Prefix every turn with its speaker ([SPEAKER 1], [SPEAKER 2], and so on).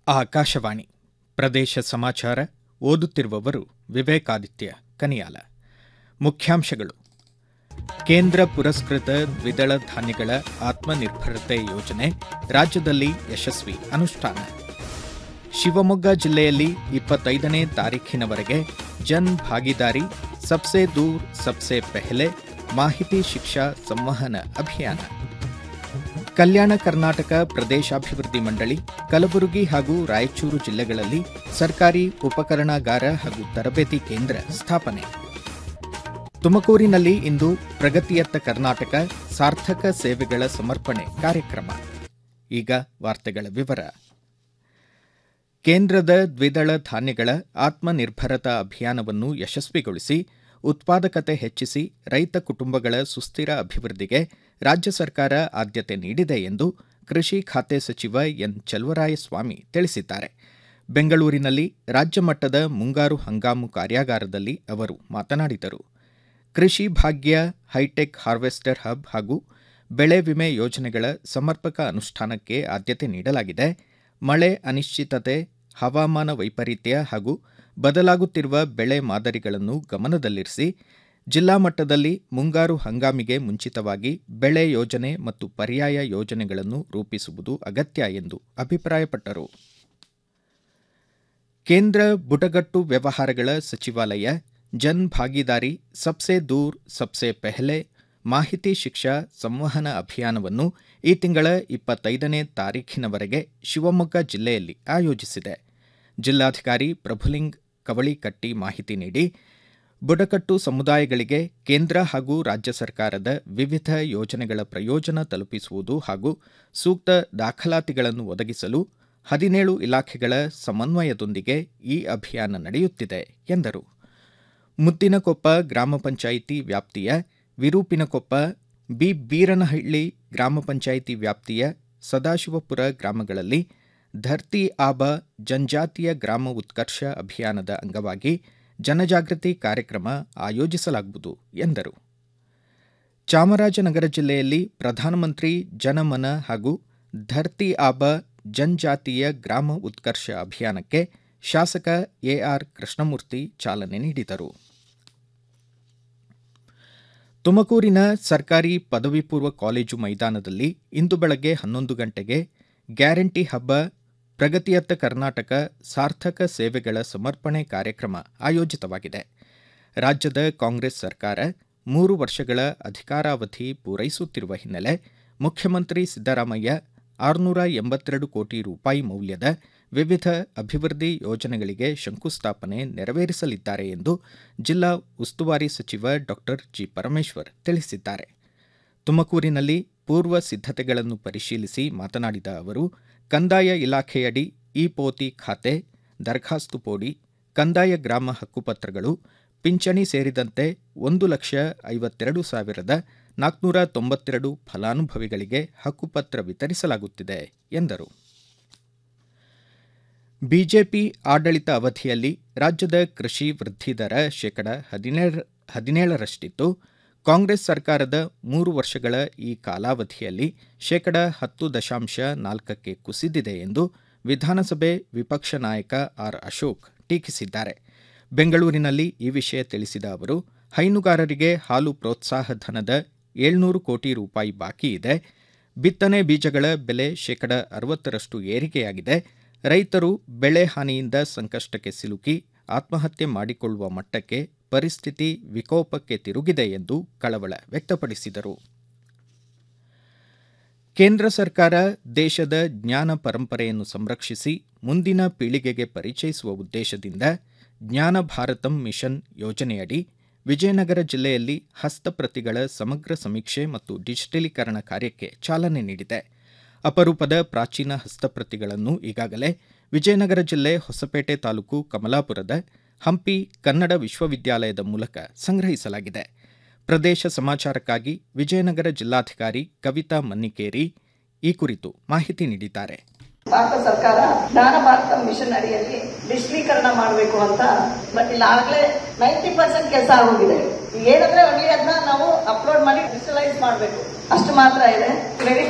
[SPEAKER 1] ಆಕಾಶವಾಣಿ ಪ್ರದೇಶ ಸಮಾಚಾರ ಓದುತ್ತಿರುವವರು ವಿವೇಕಾದಿತ್ಯ ಕನಿಯಾಲ ಮುಖ್ಯಾಂಶಗಳು ಕೇಂದ್ರ ಪುರಸ್ಕೃತ ದ್ವಿದಳ ಧಾನ್ಯಗಳ ಆತ್ಮನಿರ್ಭರತೆ ಯೋಜನೆ ರಾಜ್ಯದಲ್ಲಿ ಯಶಸ್ವಿ ಅನುಷ್ಠಾನ ಶಿವಮೊಗ್ಗ ಜಿಲ್ಲೆಯಲ್ಲಿ ಇಪ್ಪತ್ತೈದನೇ ತಾರೀಖಿನವರೆಗೆ ಜನ್ ಭಾಗಿದಾರಿ ಸಬ್ಸೆ ದೂರ್ ಸಬ್ಸೆ ಪೆಹಲೆ ಮಾಹಿತಿ ಶಿಕ್ಷಾ ಸಂವಹನ ಅಭಿಯಾನ ಕಲ್ಯಾಣ ಕರ್ನಾಟಕ ಪ್ರದೇಶಾಭಿವೃದ್ಧಿ ಮಂಡಳಿ ಕಲಬುರಗಿ ಹಾಗೂ ರಾಯಚೂರು ಜಿಲ್ಲೆಗಳಲ್ಲಿ ಸರ್ಕಾರಿ ಉಪಕರಣಾಗಾರ ಹಾಗೂ ತರಬೇತಿ ಕೇಂದ್ರ ಸ್ಥಾಪನೆ ತುಮಕೂರಿನಲ್ಲಿ ಇಂದು ಪ್ರಗತಿಯತ್ತ ಕರ್ನಾಟಕ ಸಾರ್ಥಕ ಸೇವೆಗಳ ಸಮರ್ಪಣೆ ಕಾರ್ಯಕ್ರಮ ಈಗ ವಾರ್ತೆಗಳ ವಿವರ ಕೇಂದ್ರದ ದ್ವಿದಳ ಧಾನ್ಯಗಳ ಆತ್ಮನಿರ್ಭರತಾ ಅಭಿಯಾನವನ್ನು ಯಶಸ್ವಿಗೊಳಿಸಿ ಉತ್ಪಾದಕತೆ ಹೆಚ್ಚಿಸಿ ರೈತ ಕುಟುಂಬಗಳ ಸುಸ್ಥಿರ ಅಭಿವೃದ್ಧಿಗೆ ರಾಜ್ಯ ಸರ್ಕಾರ ಆದ್ಯತೆ ನೀಡಿದೆ ಎಂದು ಕೃಷಿ ಖಾತೆ ಸಚಿವ ಎನ್ ಚಲುವರಾಯಸ್ವಾಮಿ ತಿಳಿಸಿದ್ದಾರೆ ಬೆಂಗಳೂರಿನಲ್ಲಿ ರಾಜ್ಯ ಮಟ್ಟದ ಮುಂಗಾರು ಹಂಗಾಮು ಕಾರ್ಯಾಗಾರದಲ್ಲಿ ಅವರು ಮಾತನಾಡಿದರು ಕೃಷಿ ಭಾಗ್ಯ ಹೈಟೆಕ್ ಹಾರ್ವೆಸ್ಟರ್ ಹಬ್ ಹಾಗೂ ಬೆಳೆ ವಿಮೆ ಯೋಜನೆಗಳ ಸಮರ್ಪಕ ಅನುಷ್ಠಾನಕ್ಕೆ ಆದ್ಯತೆ ನೀಡಲಾಗಿದೆ ಮಳೆ ಅನಿಶ್ಚಿತತೆ ಹವಾಮಾನ ವೈಪರೀತ್ಯ ಹಾಗೂ ಬದಲಾಗುತ್ತಿರುವ ಬೆಳೆ ಮಾದರಿಗಳನ್ನು ಗಮನದಲ್ಲಿರಿಸಿ ಜಿಲ್ಲಾ ಮಟ್ಟದಲ್ಲಿ ಮುಂಗಾರು ಹಂಗಾಮಿಗೆ ಮುಂಚಿತವಾಗಿ ಬೆಳೆ ಯೋಜನೆ ಮತ್ತು ಪರ್ಯಾಯ ಯೋಜನೆಗಳನ್ನು ರೂಪಿಸುವುದು ಅಗತ್ಯ ಎಂದು ಅಭಿಪ್ರಾಯಪಟ್ಟರು ಕೇಂದ್ರ ಬುಡಗಟ್ಟು ವ್ಯವಹಾರಗಳ ಸಚಿವಾಲಯ ಜನ್ ಭಾಗಿದಾರಿ ಸಬ್ಸೆ ದೂರ್ ಸಬ್ಸೆ ಪೆಹಲೆ ಮಾಹಿತಿ ಶಿಕ್ಷಾ ಸಂವಹನ ಅಭಿಯಾನವನ್ನು ಈ ತಿಂಗಳ ಇಪ್ಪತ್ತೈದನೇ ತಾರೀಖಿನವರೆಗೆ ಶಿವಮೊಗ್ಗ ಜಿಲ್ಲೆಯಲ್ಲಿ ಆಯೋಜಿಸಿದೆ ಜಿಲ್ಲಾಧಿಕಾರಿ ಪ್ರಭುಲಿಂಗ್ ಕವಳಿಕಟ್ಟಿ ಮಾಹಿತಿ ನೀಡಿ ಬುಡಕಟ್ಟು ಸಮುದಾಯಗಳಿಗೆ ಕೇಂದ್ರ ಹಾಗೂ ರಾಜ್ಯ ಸರ್ಕಾರದ ವಿವಿಧ ಯೋಜನೆಗಳ ಪ್ರಯೋಜನ ತಲುಪಿಸುವುದು ಹಾಗೂ ಸೂಕ್ತ ದಾಖಲಾತಿಗಳನ್ನು ಒದಗಿಸಲು ಹದಿನೇಳು ಇಲಾಖೆಗಳ ಸಮನ್ವಯದೊಂದಿಗೆ ಈ ಅಭಿಯಾನ ನಡೆಯುತ್ತಿದೆ ಎಂದರು ಮುದ್ದಿನಕೊಪ್ಪ ಗ್ರಾಮ ಪಂಚಾಯಿತಿ ವ್ಯಾಪ್ತಿಯ ವಿರೂಪಿನಕೊಪ್ಪ ಬಿ ಬೀರನಹಳ್ಳಿ ಗ್ರಾಮ ಪಂಚಾಯಿತಿ ವ್ಯಾಪ್ತಿಯ ಸದಾಶಿವಪುರ ಗ್ರಾಮಗಳಲ್ಲಿ ಧರ್ತಿ ಆಬ ಜನಜಾತಿಯ ಗ್ರಾಮ ಉತ್ಕರ್ಷ ಅಭಿಯಾನದ ಅಂಗವಾಗಿ ಜನಜಾಗೃತಿ ಕಾರ್ಯಕ್ರಮ ಆಯೋಜಿಸಲಾಗುವುದು ಎಂದರು ಚಾಮರಾಜನಗರ ಜಿಲ್ಲೆಯಲ್ಲಿ ಪ್ರಧಾನಮಂತ್ರಿ ಜನಮನ ಹಾಗೂ ಧರ್ತಿ ಆಬ ಜನಜಾತಿಯ ಗ್ರಾಮ ಉತ್ಕರ್ಷ ಅಭಿಯಾನಕ್ಕೆ ಶಾಸಕ ಎಆರ್ ಕೃಷ್ಣಮೂರ್ತಿ ಚಾಲನೆ ನೀಡಿದರು ತುಮಕೂರಿನ ಸರ್ಕಾರಿ ಪದವಿ ಪೂರ್ವ ಕಾಲೇಜು ಮೈದಾನದಲ್ಲಿ ಇಂದು ಬೆಳಗ್ಗೆ ಹನ್ನೊಂದು ಗಂಟೆಗೆ ಗ್ಯಾರಂಟಿ ಹಬ್ಬ ಪ್ರಗತಿಯತ್ತ ಕರ್ನಾಟಕ ಸಾರ್ಥಕ ಸೇವೆಗಳ ಸಮರ್ಪಣೆ ಕಾರ್ಯಕ್ರಮ ಆಯೋಜಿತವಾಗಿದೆ ರಾಜ್ಯದ ಕಾಂಗ್ರೆಸ್ ಸರ್ಕಾರ ಮೂರು ವರ್ಷಗಳ ಅಧಿಕಾರಾವಧಿ ಪೂರೈಸುತ್ತಿರುವ ಹಿನ್ನೆಲೆ ಮುಖ್ಯಮಂತ್ರಿ ಸಿದ್ದರಾಮಯ್ಯ ಆರುನೂರ ಎಂಬತ್ತೆರಡು ಕೋಟಿ ರೂಪಾಯಿ ಮೌಲ್ಯದ ವಿವಿಧ ಅಭಿವೃದ್ಧಿ ಯೋಜನೆಗಳಿಗೆ ಶಂಕುಸ್ಥಾಪನೆ ನೆರವೇರಿಸಲಿದ್ದಾರೆ ಎಂದು ಜಿಲ್ಲಾ ಉಸ್ತುವಾರಿ ಸಚಿವ ಡಾ ಜಿ ಪರಮೇಶ್ವರ್ ತಿಳಿಸಿದ್ದಾರೆ ತುಮಕೂರಿನಲ್ಲಿ ಪೂರ್ವ ಸಿದ್ಧತೆಗಳನ್ನು ಪರಿಶೀಲಿಸಿ ಮಾತನಾಡಿದ ಅವರು ಕಂದಾಯ ಇಲಾಖೆಯಡಿ ಇ ಪೋತಿ ಖಾತೆ ದರಖಾಸ್ತು ಪೋಡಿ ಕಂದಾಯ ಗ್ರಾಮ ಹಕ್ಕುಪತ್ರಗಳು ಪಿಂಚಣಿ ಸೇರಿದಂತೆ ಒಂದು ಲಕ್ಷ ಐವತ್ತೆರಡು ಸಾವಿರದ ನಾಲ್ಕುನೂರ ತೊಂಬತ್ತೆರಡು ಫಲಾನುಭವಿಗಳಿಗೆ ಹಕ್ಕುಪತ್ರ ವಿತರಿಸಲಾಗುತ್ತಿದೆ ಎಂದರು ಬಿಜೆಪಿ ಆಡಳಿತ ಅವಧಿಯಲ್ಲಿ ರಾಜ್ಯದ ಕೃಷಿ ವೃದ್ಧಿ ದರ ಶೇಕಡ ಹದಿನೇಳರಷ್ಟಿತ್ತು ಕಾಂಗ್ರೆಸ್ ಸರ್ಕಾರದ ಮೂರು ವರ್ಷಗಳ ಈ ಕಾಲಾವಧಿಯಲ್ಲಿ ಶೇಕಡ ಹತ್ತು ದಶಾಂಶ ನಾಲ್ಕಕ್ಕೆ ಕುಸಿದಿದೆ ಎಂದು ವಿಧಾನಸಭೆ ವಿಪಕ್ಷ ನಾಯಕ ಆರ್ ಅಶೋಕ್ ಟೀಕಿಸಿದ್ದಾರೆ ಬೆಂಗಳೂರಿನಲ್ಲಿ ಈ ವಿಷಯ ತಿಳಿಸಿದ ಅವರು ಹೈನುಗಾರರಿಗೆ ಹಾಲು ಪ್ರೋತ್ಸಾಹ ಧನದ ಏಳ್ನೂರು ಕೋಟಿ ರೂಪಾಯಿ ಬಾಕಿ ಇದೆ ಬಿತ್ತನೆ ಬೀಜಗಳ ಬೆಲೆ ಶೇಕಡ ಅರವತ್ತರಷ್ಟು ಏರಿಕೆಯಾಗಿದೆ ರೈತರು ಬೆಳೆ ಹಾನಿಯಿಂದ ಸಂಕಷ್ಟಕ್ಕೆ ಸಿಲುಕಿ ಆತ್ಮಹತ್ಯೆ ಮಾಡಿಕೊಳ್ಳುವ ಮಟ್ಟಕ್ಕೆ ಪರಿಸ್ಥಿತಿ ವಿಕೋಪಕ್ಕೆ ತಿರುಗಿದೆ ಎಂದು ಕಳವಳ ವ್ಯಕ್ತಪಡಿಸಿದರು ಕೇಂದ್ರ ಸರ್ಕಾರ ದೇಶದ ಜ್ಞಾನ ಪರಂಪರೆಯನ್ನು ಸಂರಕ್ಷಿಸಿ ಮುಂದಿನ ಪೀಳಿಗೆಗೆ ಪರಿಚಯಿಸುವ ಉದ್ದೇಶದಿಂದ ಜ್ಞಾನ ಭಾರತಂ ಮಿಷನ್ ಯೋಜನೆಯಡಿ ವಿಜಯನಗರ ಜಿಲ್ಲೆಯಲ್ಲಿ ಹಸ್ತಪ್ರತಿಗಳ ಸಮಗ್ರ ಸಮೀಕ್ಷೆ ಮತ್ತು ಡಿಜಿಟಲೀಕರಣ ಕಾರ್ಯಕ್ಕೆ ಚಾಲನೆ ನೀಡಿದೆ ಅಪರೂಪದ ಪ್ರಾಚೀನ ಹಸ್ತಪ್ರತಿಗಳನ್ನು ಈಗಾಗಲೇ ವಿಜಯನಗರ ಜಿಲ್ಲೆ ಹೊಸಪೇಟೆ ತಾಲೂಕು ಕಮಲಾಪುರದ ಹಂಪಿ ಕನ್ನಡ ವಿಶ್ವವಿದ್ಯಾಲಯದ ಮೂಲಕ ಸಂಗ್ರಹಿಸಲಾಗಿದೆ ಪ್ರದೇಶ ಸಮಾಚಾರಕ್ಕಾಗಿ ವಿಜಯನಗರ ಜಿಲ್ಲಾಧಿಕಾರಿ ಕವಿತಾ ಮನ್ನಿಕೇರಿ ಈ ಕುರಿತು ಮಾಹಿತಿ ನೀಡಿದ್ದಾರೆ
[SPEAKER 2] ಭಾರತ ಸರ್ಕಾರ ಜ್ಞಾನ ಭಾರತ ಮಿಷನ್ ಅಡಿಯಲ್ಲಿ ಡಿಜಿಟಲೀಕರಣ ಮಾಡಬೇಕು ಅಂತ ಬಟ್ ಈಗಾಗಲೇ ನೈಂಟಿ ಪರ್ಸೆಂಟ್ ಕೆಲಸ ಆಗೋಗಿದೆ ಏನಂದ್ರೆ ಒಳ್ಳೆ ಅದನ್ನ ನಾವು ಅಪ್ಲೋಡ್ ಮಾಡಿ ಡಿಜಿಟಲೈಸ್ ಮಾಡಬೇಕು ಅಷ್ಟು ಮಾತ್ರ ಇದೆ ಕ್ರೆಡಿಟ್